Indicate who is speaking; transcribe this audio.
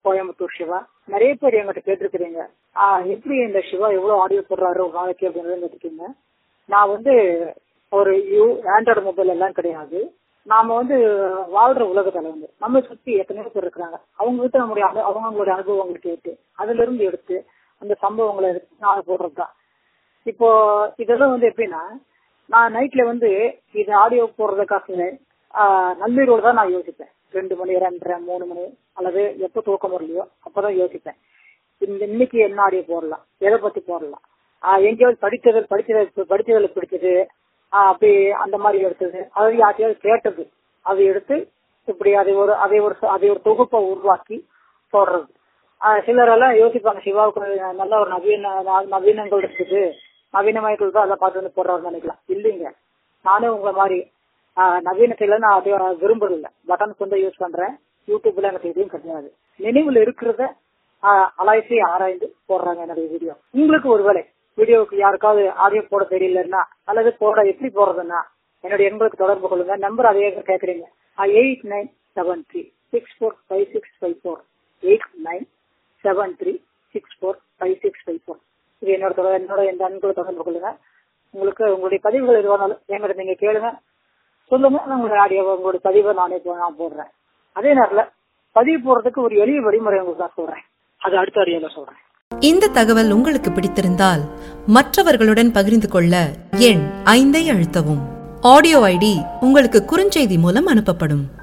Speaker 1: கோயம்புத்தூர் சிவா நிறைய பேர் எங்கிட்ட கேட்டிருக்கிறீங்க ஆஹ் எப்படி இந்த சிவா எவ்வளவு ஆடியோ போடுறாரு ஒரு நாளைக்கு அப்படின்னு கேட்டிருக்கீங்க நான் வந்து ஒரு யூ ஆண்ட்ராய்டு மொபைல் எல்லாம் கிடையாது நாம வந்து வாழ்ற உலகத்துல வந்து நம்ம சுத்தி எத்தனையோ பேர் இருக்கிறாங்க அவங்க கிட்ட நம்முடைய அனு- அவங்களுடைய அனுபவங்களை கேட்டு அதுல இருந்து எடுத்து அந்த சம்பவங்களை எடுத்து நான் போடுறதுதான் இப்போ இதெல்லாம் வந்து எப்படின்னா நான் நைட்ல வந்து இது ஆடியோ போடுறதுக்காக ஆஹ் நள்ளிரவு தான் நான் யோசிப்பேன் ரெண்டு மணி ரெண்டரை மூணு மணி அல்லது எப்போ தூக்கம் வரலையோ அப்பதான் யோசிப்பேன் இந்த இன்னைக்கு என்ன ஆடியோ போடலாம் எதை பத்தி போடலாம் ஆஹ் எங்கேயாவது படித்தது படிச்சது படிச்சதுல பிடிச்சது ஆஹ் அப்படி அந்த மாதிரி எடுத்தது அதாவது யார்ட்டையாவது கேட்டது அதை எடுத்து இப்படி அதை ஒரு அதை ஒரு அதை ஒரு தொகுப்பை உருவாக்கி போடுறது ஆஹ் சிலர் எல்லாம் யோசிப்பாங்க சிவாவுக்கு நல்ல ஒரு நவீன ந- நவீனங்கள் இருக்குது நவீனமயங்கள் தான் அதை பார்த்து வந்து போடுறாருன்னு நினைக்கலாம் இல்லைங்க நானும் உங்களை மாதிரி ஆஹ் நவீனத்துல நான் அதை விரும்புறதில்ல பட்டன் கொண்டு யூஸ் பண்றேன் யூடியூப்ல எனக்கு எதுவும் கிடையாது நினைவுல இருக்கிறத ஆஹ் அலாய்ச்சி ஆராய்ந்து போடுறாங்க என்னுடைய வீடியோ உங்களுக்கு ஒருவேளை வீடியோவுக்கு யாருக்காவது ஆடியோ போட தெரியலன்னா அல்லது போட எப்படி போடுறதுன்னா என்னுடைய எண்களுக்கு தொடர்பு கொள்ளுங்க நம்பர் அதே கேட்கறீங்க eight nine seven three six four five six five four eight nine seven three six four five six five four இது என்னோட தொடர் என்னோட இந்த அன்புகளை தொடர்பு கொள்ளுங்க உங்களுக்கு உங்களுடைய பதிவுகள் எதுவானாலும் எங்கிட்ட நீங்க கேளுங்க சொல்லுங்க நான் உங்களுடைய ஆடியோ உங்களுடைய பதிவை நானே போ- நான் போடுறேன் அதே நேரத்துல பதிவு போடுறதுக்கு ஒரு எளிய வழிமுறை உங்களுக்கு நான் சொல்றேன் அது அடுத்த அடியில சொல்றேன்
Speaker 2: இந்த தகவல் உங்களுக்கு பிடித்திருந்தால் மற்றவர்களுடன் பகிர்ந்து கொள்ள எண் ஐந்தை அழுத்தவும் ஆடியோ ஐடி உங்களுக்கு குறுஞ்செய்தி மூலம் அனுப்பப்படும்